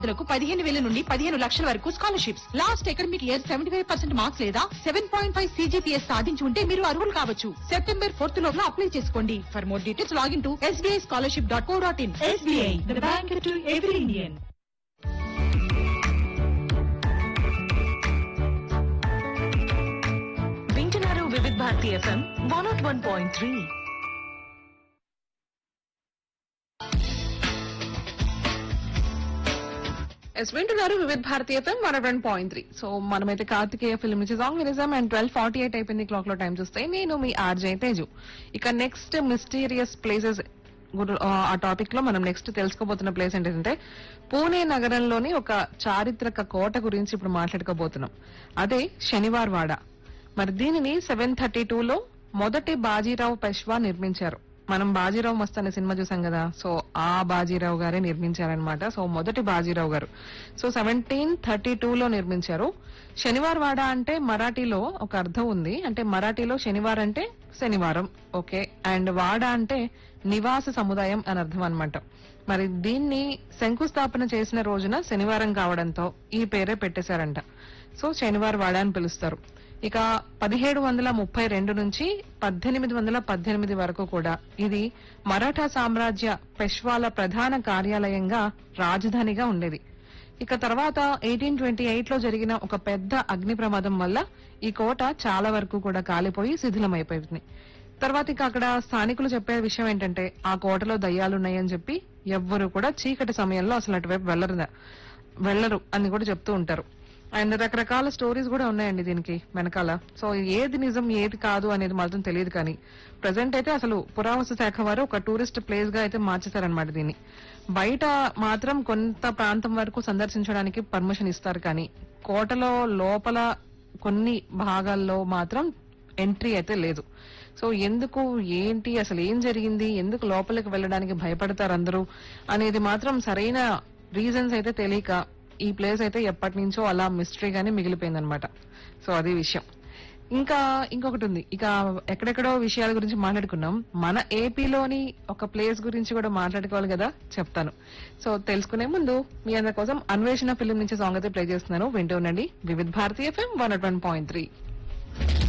లకు పదిహేను వేల నుండి పదిహేను లక్షల వరకు scholarships last academic year seventy five percent marks లేదా సెవెన్ పాయింట్ ఫైవ్ సీజీపీఎస్ సాధించి ఉంటే మీరు అర్హులు కావచ్చు సెప్టెంబర్ ఫోర్త్ లోపల అప్లై చేసుకోండి for more details log in to SBI scholarship dot co dot in SBI the bank to every Indian వింటున్నారు Vividha Bharati FM one nought one point three ఎస్ వింటున్నారు Vividha Bharatiya FM one one point three so మనమైతే Karthikeya film నుంచి song నిజం and twelve forty eight అయిపోయింది clock లో time చూస్తే నేను మీ ఆర్జే తేజు ఇక నెక్స్ట్ మిస్టీరియస్ ప్లేసెస్ ఆ టాపిక్ లో మనం నెక్స్ట్ తెలుసుకోబోతున్న ప్లేస్ ఏంటంటే పూణే నగరంలోని ఒక చారిత్రక కోట గురించి ఇప్పుడు మాట్లాడుకోబోతున్నాం అదే శనివార్ వాడ మరి దీనిని సెవెన్ థర్టీ లో మొదటి బాజీరావు పెష్వా నిర్మించారు మనం బాజీరావు మస్త్ అనే సినిమా చూసాం కదా సో ఆ బాజీరావు గారే నిర్మించారనమాట సో మొదటి బాజీరావు గారు సో సెవెంటీన్ థర్టీ లో నిర్మించారు శనివార్ వాడ అంటే మరాఠీలో ఒక అర్థం ఉంది అంటే మరాఠీలో శనివారం అంటే శనివారం ఓకే అండ్ వాడ అంటే నివాస సముదాయం అని అర్థం అన్నమాట మరి దీన్ని శంకుస్థాపన చేసిన రోజున శనివారం కావడంతో ఈ పేరే పెట్టేశారంట సో శనివార్ వాడ అని పిలుస్తారు ఇక పదిహేడు వందల ముప్పై రెండు నుంచి పద్దెనిమిది వందల పద్దెనిమిది వరకు కూడా ఇది మరాఠా సామ్రాజ్య పెష్వాల ప్రధాన కార్యాలయంగా రాజధానిగా ఉండేది ఇక తర్వాత ఎయిటీన్ ట్వంటీ ఎయిట్ లో జరిగిన ఒక పెద్ద అగ్ని ప్రమాదం వల్ల ఈ కోట చాలా వరకు కూడా కాలిపోయి శిథిలమైపోయింది తర్వాత ఇక అక్కడ స్థానికులు చెప్పే విషయం ఏంటంటే ఆ కోటలో దయ్యాలున్నాయని చెప్పి ఎవ్వరు కూడా చీకటి సమయంలో అసలు అటువైపు వెళ్ళరు వెళ్ళరు అని కూడా చెప్తూ ఉంటారు అండ్ రకరకాల స్టోరీస్ కూడా ఉన్నాయండి దీనికి వెనకాల సో ఏది నిజం ఏది కాదు అనేది మాత్రం తెలియదు కానీ ప్రజెంట్ అయితే అసలు పురావస్తు శాఖ వారు ఒక టూరిస్ట్ ప్లేస్ గా అయితే మార్చేశారనమాట దీన్ని బయట మాత్రం కొంత ప్రాంతం వరకు సందర్శించడానికి పర్మిషన్ ఇస్తారు కానీ కోటలో లోపల కొన్ని భాగాల్లో మాత్రం ఎంట్రీ అయితే లేదు సో ఎందుకు ఏంటి అసలు ఏం జరిగింది ఎందుకు లోపలికి వెళ్ళడానికి భయపడతారు అందరూ అనేది మాత్రం సరైన రీజన్స్ అయితే తెలియక ఈ ప్లేస్ అయితే ఎప్పటి నుంచో అలా మిస్టరీగానే మిగిలిపోయిందనమాట సో అది విషయం ఇంకా ఇంకొకటి ఉంది ఇక ఎక్కడెక్కడో విషయాల గురించి మాట్లాడుకున్నాం మన ఏపీలోని ఒక ప్లేస్ గురించి కూడా మాట్లాడుకోవాలి కదా చెప్తాను సో తెలుసుకునే ముందు మీ అందరి కోసం అన్వేషణ ఫిలిం నుంచి సాంగ్ అయితే ప్లే చేస్తున్నాను వింటూ ఉండండి Vividh Bharatiya FM one point three